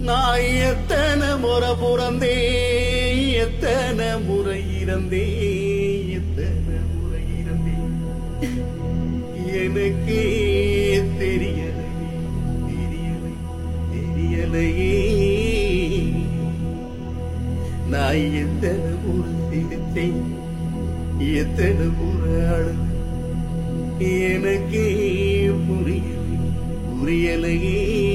நான் எத்தனை முறை பிறந்தே எத்தனை முறை இறந்தே எத்தனை முறை இறந்தே எனக்கே தெரியலை தெரியலை தெரியலையே நான் எத்தனை முறை சிரித்தேன் எத்தனை முறை அழுது எனக்கே புரியலை புரியலையே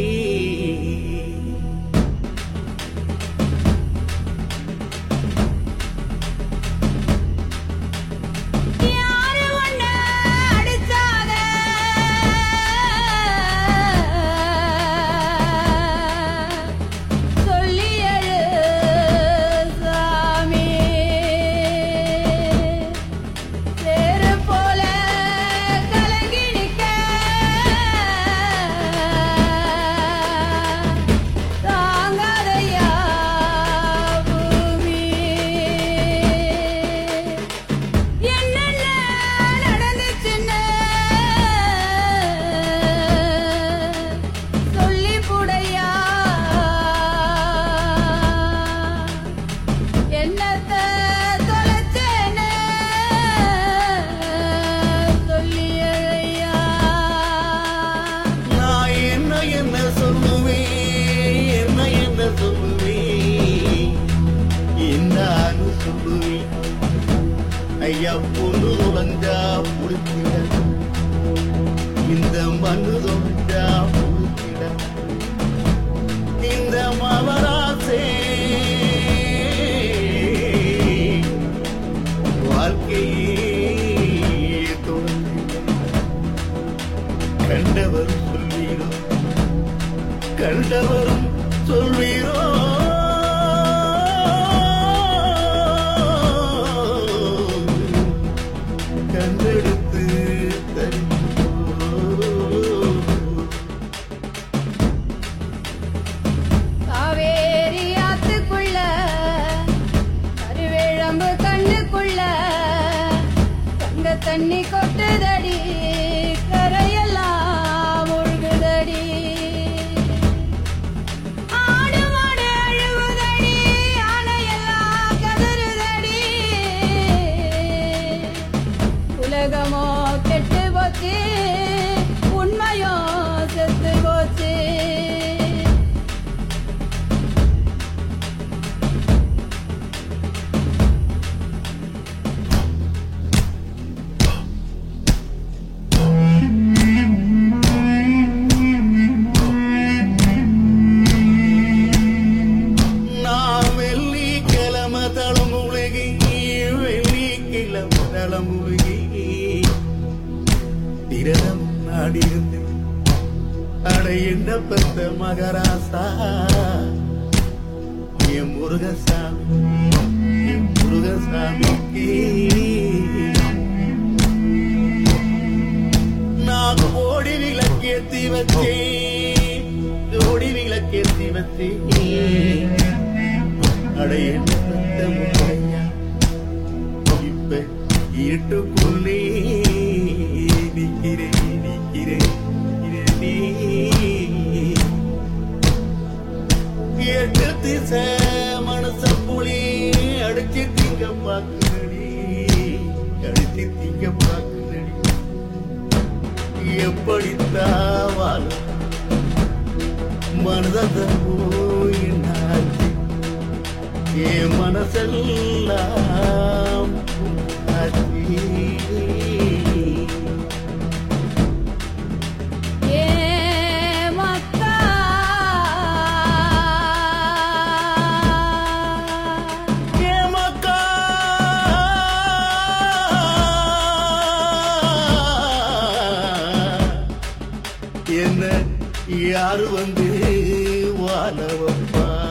யாரு ஒண்ணு அடிச்சாத சொல்லி எழு சாமி சேரு போல கலங்கி நிக்க தாங்காதையா பூமி என்னென்ன நடந்துச்சுன்னு சொல்லி புடையா என்னத்த தொலைச்சேன்னு சொல்லி அழையா நான் என்ன என்ன சொல்லுவேன் என்ன என்ன சொல்லுவேன் என்னான்னு சொல்லுவேன் ஐயா பொண்ணு தொலைஞ்சா புடிச்சிட இந்த மண்ணு தொலைஞ்சா புடிச்சிட இந்த மவராசே வாழ்க்கையே தொலைஞ்சிட கண்டவரும் சொல்வீரோ கண்டவரும் சொல்வீரோ கண்டெடுத்து தருவீரோ காவேரி ஆத்துக்குள்ள கருவேழம்பு கண்ணுக்குள்ள தங்க தண்ணி கொட்டுதடி கரையெல்லாம் முழுகுதடி ஆடு மாடு அழுவுதடி ஆனையெல்லாம் கதறுதடி உலகமோ கெட்டு போச்சு உண்மையோ செத்து போச்சு நான் வெள்ளிக்கிழமை தலைமுழுகி வெள்ளிக்கிழமை தலைமுழுகி திரதம் நாடியிருந்து அட என்ன பெத்த மகராசா என் முருகசாமி என் முருகசாமிக்கு நான் கோடி விளக்கேத்தி வச்சேன் கோடி விளக்கேத்தி வச்சேன் அட என்ன பெத்த முத்தையா இப்ப இருட்டுக்குள்ளே நிக்கிறேன் நிக்கிறேன் நிக்கிறேன் நீ. எட்டு திசை மனச புலி அடிச்சு திங்க பாக்குறடி அடிச்சு திங்க பாக்குறடி எப்படித்தான் வாழும் மனத போயினாச்சு என் மனசெல்லாம் ஆச்சு. ஏமக்கா ஏமக்கா என்ன யாரு வந்து வாழ வைப்பா